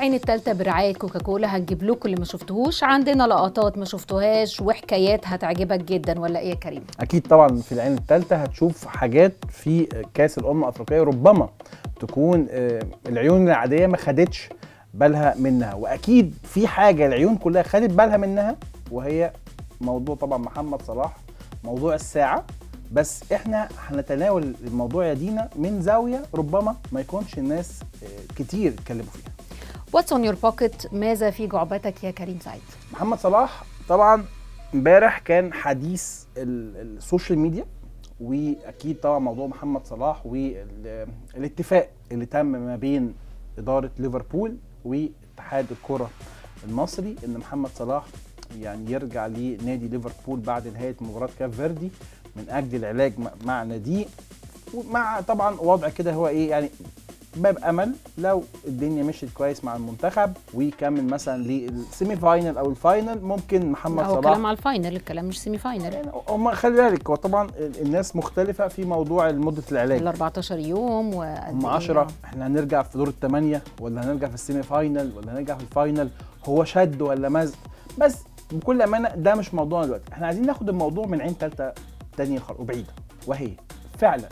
العين التالتة برعاية كوكاكولا هنجيب لكم اللي ما شفتوهوش عندنا لقطات ما شفتوهاش وحكايات هتعجبك جدا ولا ايه يا كريم اكيد طبعا في العين الثالثه هتشوف حاجات في كاس الامم الافريقيه ربما تكون آه، العيون العاديه ما خدتش بالها منها واكيد في حاجه العيون كلها خدت بالها منها وهي موضوع طبعا محمد صلاح موضوع الساعه بس احنا هنتناول الموضوع يا دينا من زاويه ربما ما يكونش الناس آه، كتير اتكلموا فيها واتس اون يور بوكيت ماذا في جعبتك يا كريم سعيد محمد صلاح طبعا امبارح كان حديث ال- السوشيال ميديا واكيد طبعا موضوع محمد صلاح والاتفاق اللي تم ما بين اداره ليفربول واتحاد الكره المصري ان محمد صلاح يعني يرجع لنادي ليفربول بعد نهايه مباراه كاف فيردي من اجل العلاج م- مع ناديه ومع طبعا وضع كده هو ايه يعني باب امل لو الدنيا مشيت كويس مع المنتخب ويكمل مثلا للسيمي فاينل او الفاينل ممكن محمد هو صلاح كلام على الفاينل الكلام مش سيمي فاينل يعني هم خلي بالك هو طبعا الناس مختلفه في موضوع مده العلاج ال 14 يوم و هم 10 احنا هنرجع في دور الثمانيه ولا هنرجع في السيمي فاينل ولا هنرجع في الفاينل هو شد ولا مزق بس بكل امانه ده مش موضوعنا دلوقتي احنا عايزين ناخد الموضوع من عين ثالثه تانية خالص وبعيده وهي فعلا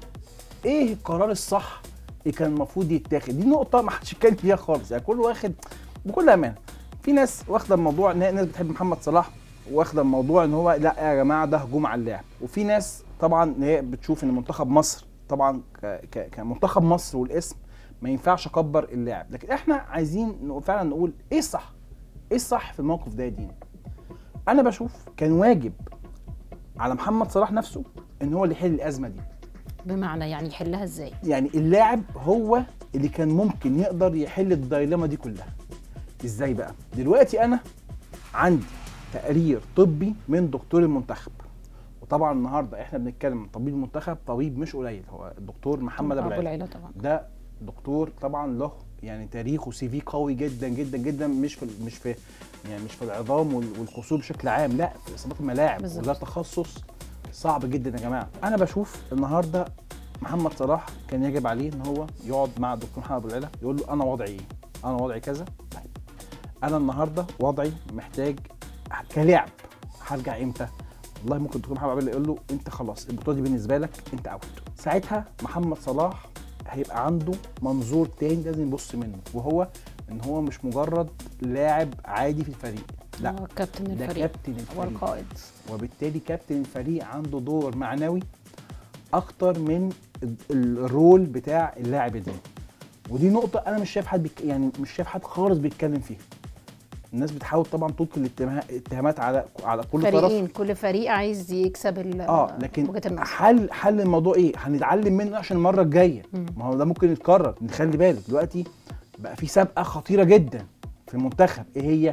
ايه القرار الصح اللي كان المفروض يتاخد دي نقطه ما حدش اتكلم فيها خالص يعني كل واخد بكل امانه في ناس واخده الموضوع ان هي ناس بتحب محمد صلاح واخده الموضوع ان هو لا يا جماعه ده هجوم على اللاعب وفي ناس طبعا ان هي بتشوف ان منتخب مصر طبعا ك- ك- كمنتخب مصر والاسم ما ينفعش اكبر اللاعب لكن احنا عايزين نق- فعلا نقول ايه الصح ايه الصح في الموقف ده يا دينا انا بشوف كان واجب على محمد صلاح نفسه ان هو اللي يحل الازمه دي بمعنى يعني يحلها ازاي يعني اللاعب هو اللي كان ممكن يقدر يحل الدايلما دي كلها ازاي بقى دلوقتي انا عندي تقرير طبي من دكتور المنتخب وطبعا النهارده احنا بنتكلم عن طبيب المنتخب طبيب مش قليل هو الدكتور محمد ابو ابو العلا العيله طبعا ده دكتور طبعا له يعني تاريخ وسي في قوي جدا جدا جدا مش في مش في يعني مش في العظام وال- والكسور بشكل عام لا في اصابات الملاعب بالظبط. وده تخصص صعب جدا يا جماعه انا بشوف النهارده محمد صلاح كان يجب عليه ان هو يقعد مع الدكتور محمد ابو العلا يقول له انا وضعي ايه انا وضعي كذا طيب انا النهارده وضعي محتاج كلاعب هرجع امتى والله ممكن الدكتور محمد ابو العلا يقول له انت خلاص البطوله دي بالنسبه لك انت اوت ساعتها محمد صلاح هيبقى عنده منظور تاني لازم يبص منه وهو ان هو مش مجرد لاعب عادي في الفريق لا هو كابتن ده الفريق كابتن الفريق والقائد وبالتالي كابتن الفريق عنده دور معنوي اكتر من ال- الرول بتاع اللاعب ده ودي نقطة أنا مش شايف حد بيك يعني مش شايف حد خالص بيتكلم فيها. الناس بتحاول طبعا تلقي الاتهامات- الاتهامات على على كل طرف فريقين كل فريق عايز يكسب ال- اه لكن وجهه النظر حل حل الموضوع ايه؟ هنتعلم منه عشان المره الجايه مم. ما هو ده ممكن يتكرر نخلي بالك دلوقتي بقى في سابقه خطيره جدا في المنتخب ايه هي؟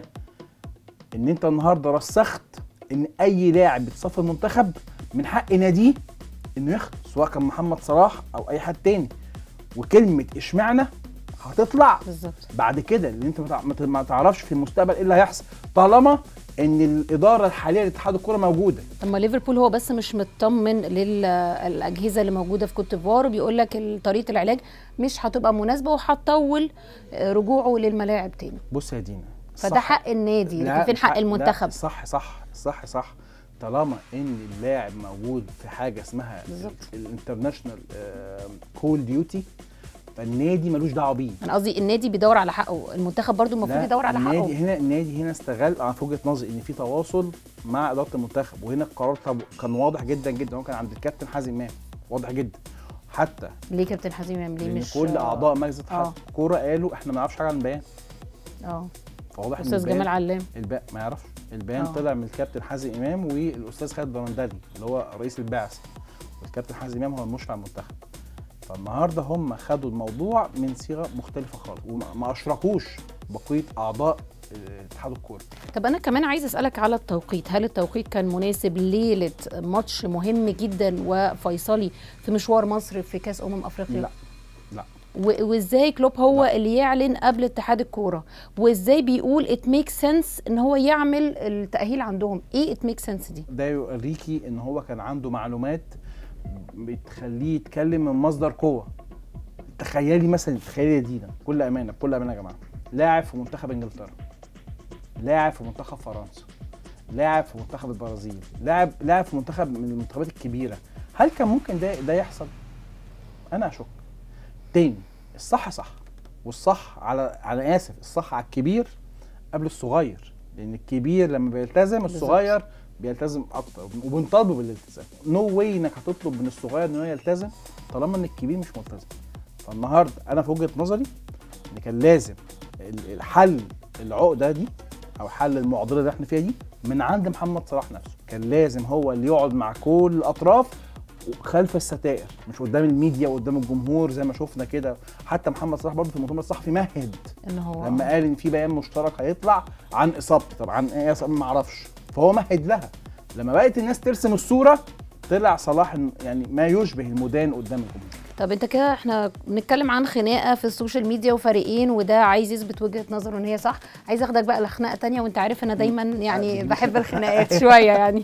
ان انت النهارده رسخت ان اي لاعب بيتصفى المنتخب من حق ناديه انه ياخد سواء كان محمد صلاح او اي حد تاني وكلمه اشمعنى هتطلع بالظبط بعد كده اللي انت ما تع- ما ت- ما تعرفش في المستقبل ايه اللي هيحصل طالما ان الاداره الحاليه لاتحاد الكوره موجوده طب ما ليفربول هو بس مش مطمن للاجهزه اللي موجوده في كوت ديفوار بيقول لك ال- طريقه العلاج مش هتبقى مناسبه وهتطول آه، رجوعه للملاعب تاني بص يا دينا فده صح. حق النادي لا، لكن فين مش حق لا، المنتخب صح صح صح صح طالما ان اللاعب موجود في حاجه اسمها بالظبط. الانترناشونال كول ديوتي فالنادي ملوش دعوه بيه انا قصدي النادي بيدور على حقه المنتخب برضو المفروض لا، يدور على النادي حقه هنا النادي هنا استغل انا في وجهه نظري ان في تواصل مع اداره المنتخب وهنا القرار طب كان واضح جدا جدا هو كان عند الكابتن حازم امام واضح جدا حتى ليه كابتن حازم امام ليه لان مش كل اعضاء مجلس اتحاد آه. الكوره قالوا احنا ما نعرفش حاجه عن البيان اه فواضح ان استاذ البيان- جمال علام الباقي ما يعرفش البيان آه. طلع من الكابتن حازم امام والاستاذ خالد درندلي اللي هو رئيس البعثه والكابتن حازم امام هو المشرف على المنتخب فالنهارده هم خدوا الموضوع من صيغه مختلفه خالص وما ما اشركوش بقيه اعضاء آه، اتحاد الكوره طب انا كمان عايز اسالك على التوقيت هل التوقيت كان مناسب ليله ماتش مهم جدا وفيصلي في مشوار مصر في كاس امم افريقيا لا لا و- وازاي كلوب هو لا. اللي يعلن قبل اتحاد الكوره وازاي بيقول ات ميك سنس ان هو يعمل التاهيل عندهم ايه ات ميك سنس دي ده يوريكي ان هو كان عنده معلومات بتخليه يتكلم من مصدر قوه تخيلي مثلا تخيلي يا دينا بكل امانه بكل امانه يا جماعه لاعب في منتخب انجلترا لاعب في منتخب فرنسا لاعب في منتخب البرازيل لاعب لاعب في منتخب من المنتخبات الكبيره هل كان ممكن ده ده يحصل انا اشك تاني الصح صح والصح على على اسف الصح على الكبير قبل الصغير لان الكبير لما بيلتزم الصغير بيلتزم اكتر وبنطالبه بالالتزام نو no واي انك هتطلب من الصغير ان هو يلتزم طالما ان الكبير مش ملتزم فالنهارده انا في وجهه نظري ان كان لازم ال- الحل العقده دي او حل المعضله اللي احنا فيها دي من عند محمد صلاح نفسه كان لازم هو اللي يقعد مع كل الاطراف خلف الستائر مش قدام الميديا وقدام الجمهور زي ما شفنا كده حتى محمد صلاح برضه في المؤتمر الصحفي مهد ان هو لما قال ان في بيان مشترك هيطلع عن اصابتي طب عن ايه إصابة؟ ما اعرفش فهو مهد لها لما بقت الناس ترسم الصوره طلع صلاح إن- يعني ما يشبه المدان قدام الجمهور طب انت كده احنا بنتكلم عن خناقه في السوشيال ميديا وفريقين وده عايز يثبت وجهه نظره ان هي صح عايز اخدك بقى لخناقه تانية وانت عارف انا دايما يعني دي بحب الخناقات شويه يعني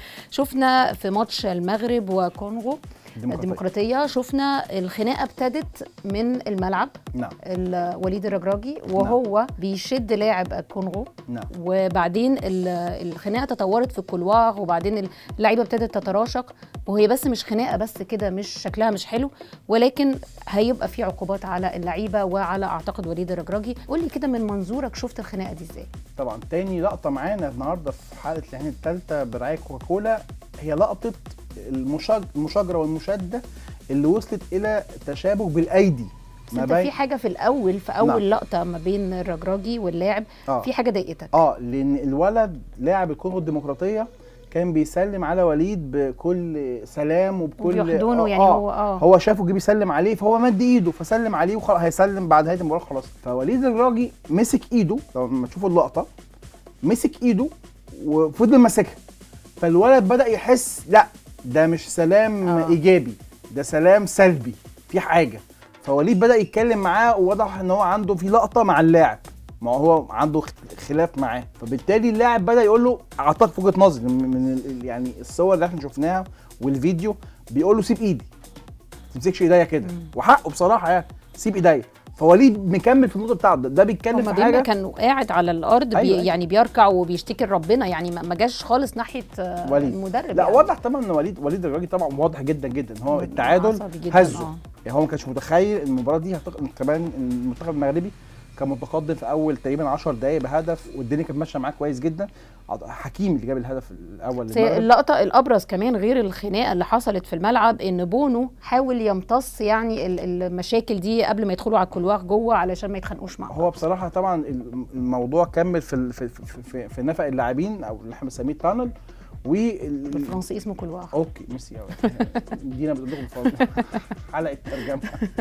شفنا في ماتش المغرب وكونغو الديمقراطية. الديمقراطيه شفنا الخناقه ابتدت من الملعب نعم ال- وليد الرجراجي وهو بيشد لاعب الكونغو نعم وبعدين ال- الخناقه تطورت في الكولواغ وبعدين اللعيبه ابتدت تتراشق وهي بس مش خناقه بس كده مش شكلها مش حلو ولكن هيبقى في عقوبات على اللعيبه وعلى اعتقد وليد الرجراجي قول لي كده من منظورك شفت الخناقه دي ازاي طبعا تاني لقطه معانا النهارده في حلقه العين الثالثه برعايه كوكاكولا هي لقطه المشاج- المشاجره والمشاده اللي وصلت الى تشابه بالايدي بس انت في حاجه في الاول في اول نعم. لقطه ما بين الرجراجي واللاعب آه. في حاجه ضايقتك اه لان الولد لاعب الكونغو الديمقراطيه كان بيسلم على وليد بكل سلام وبكل وبيحضنه آه يعني آه هو اه هو شافه جه بيسلم عليه فهو مد ايده فسلم عليه وخلاص هيسلم بعد نهايه المباراه خلاص فوليد الراجي مسك ايده لما تشوفوا اللقطه مسك ايده وفضل ماسكها فالولد بدا يحس لا ده مش سلام آه. آه. ايجابي ده سلام سلبي في حاجه فوليد بدا يتكلم معاه ووضح ان هو عنده في لقطه مع اللاعب ما هو عنده خلاف معاه فبالتالي اللاعب بدا يقول له اعتقد في وجهه نظري من من ال- يعني الصور اللي احنا شفناها والفيديو بيقول له سيب ايدي ما تمسكش ايديا كده وحقه بصراحه يعني سيب ايديا فوليد مكمل في النقطه بتاعته ده, ده بيتكلم هما في بيبقى حاجه كان قاعد على الارض بي أيوة، أيوة. يعني بيركع وبيشتكي لربنا يعني ما ما جاش خالص ناحيه آه، وليد. المدرب لا يعني. واضح طبعا ان وليد وليد الراجل طبعا واضح جدا جدا ان هو التعادل عصبي جداً، هزه آه. يعني هو ما كانش متخيل المباراه دي هتق... كمان المنتخب المغربي كان متقدم في اول تقريبا 10 دقائق بهدف والدنيا كانت ماشيه معاه كويس جدا حكيم اللي جاب الهدف الاول بس هي للمغرب اللقطة الأبرز كمان غير الخناقة اللي حصلت في الملعب إن بونو حاول يمتص يعني ال- المشاكل دي قبل ما يدخلوا على الكلواغ جوه علشان ما يتخانقوش مع بعض. هو بصراحه طبعا الموضوع كمل في ال- في في, في, في نفق اللاعبين او اللي احنا بنسميه تانل وال... بالفرنسي اسمه كلواغ اوكي ميرسي قوي دينا بتقول لكم حلقه ترجمه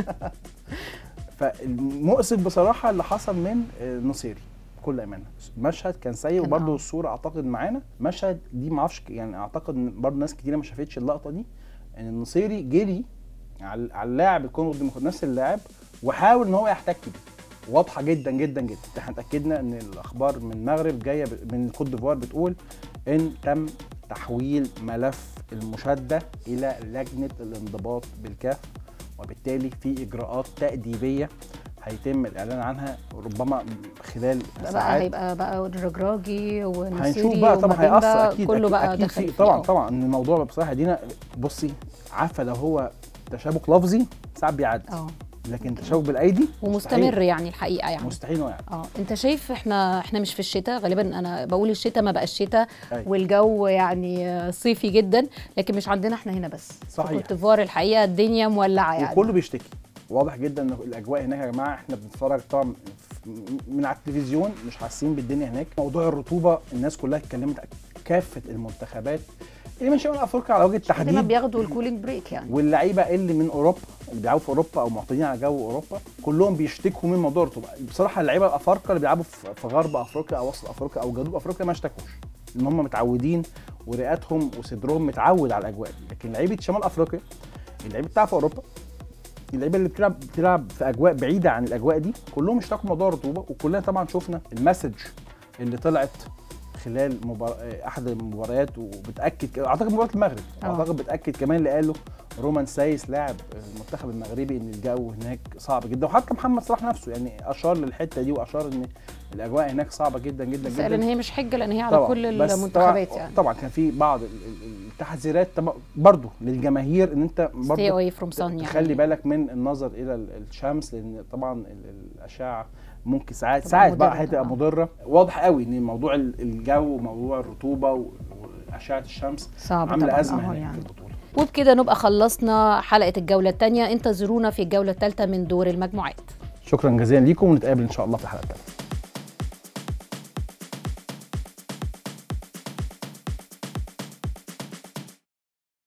فالمؤسف بصراحه اللي حصل من آه، نصيري بكل امانه مشهد كان سيء كان وبرده آه. الصوره اعتقد معانا مشهد دي ما اعرفش يعني اعتقد ان برضه ناس كتيره ما شافتش اللقطه دي ان النصيري جري على على اللاعب الكونغو الديمقراطي نفس اللاعب وحاول ان هو يحتك بيه واضحه جدا جدا جدا احنا اتاكدنا ان الاخبار من المغرب جايه ب- من الكوت ديفوار بتقول ان تم تحويل ملف المشاده الى لجنه الانضباط بالكاف وبالتالي في اجراءات تاديبيه هيتم الاعلان عنها ربما خلال بقى ساعات هيبقى بقى الرجراجي والنسيري هنشوف بقى طبعا ومابيمبا، هيأثر اكيد كله أكيد بقى أكيد دخل في فيه. طبعا آه. طبعا ان الموضوع بصراحه دينا بصي عارفه لو هو تشابك لفظي ساعات بيعدي اه لكن تشابك بالايدي ومستمر يعني الحقيقة يعني مستحيل انه يعدي اه انت شايف احنا احنا مش في الشتاء غالبا انا بقول الشتاء ما بقى الشتاء أيوة. والجو يعني آه، صيفي جدا لكن مش عندنا احنا هنا بس صحيح. في كوت ديفوار الحقيقه الدنيا مولعه يعني وكله بيشتكي واضح جدا ان الاجواء هناك يا جماعه احنا بنتفرج طبعا ف- من على التلفزيون مش حاسين بالدنيا هناك موضوع الرطوبه الناس كلها اتكلمت كافه المنتخبات اللي من شمال افريقيا على وجه دايما التحديد بياخدوا الكولينج بريك يعني واللعيبه اللي من اوروبا اللي بيلعبوا في اوروبا او معتادين على جو اوروبا كلهم بيشتكوا من موضوع الرطوبه بصراحه اللعيبه الافارقه اللي بيلعبوا في في غرب افريقيا او وسط افريقيا او جنوب افريقيا ما اشتكوش ان هم متعودين ورئتهم وصدرهم متعود على الاجواء دي لكن لعيبه شمال افريقيا اللعيبه بتاع في اوروبا اللعيبه اللي بتلعب بتلعب في اجواء بعيده عن الاجواء دي كلهم اشتكوا من موضوع الرطوبه وكلنا طبعا شفنا المسج اللي طلعت خلال مبار... احد المباريات وبتاكد اعتقد مباراه المغرب آه. اعتقد بتاكد كمان اللي قاله رومان سايس لاعب المنتخب المغربي ان الجو هناك صعب جدا وحتى محمد صلاح نفسه يعني اشار للحته دي واشار ان الاجواء هناك صعبه جدا جدا بس جدا لان هي مش حجه لان هي على طبعاً. كل بس المنتخبات طبعاً يعني طبعا كان في بعض ال- ال- التحذيرات طبعاً برضو للجماهير ان انت stay برضو away from sun يعني تخلي بالك من النظر الى ال- الشمس لان طبعا ال- الاشعه ممكن ساعات تبقى ساعات بقى مضرة هتبقى طبعاً. مضره واضح قوي ان موضوع ال- الجو وموضوع الرطوبه و- واشعه الشمس صعب عامله طبعا ازمه أهو هناك يعني. في البطوله وبكده نبقى خلصنا حلقه الجوله الثانيه انتظرونا في الجوله الثالثه من دور المجموعات شكرا جزيلا ليكم ونتقابل ان شاء الله في الحلقه الثانيه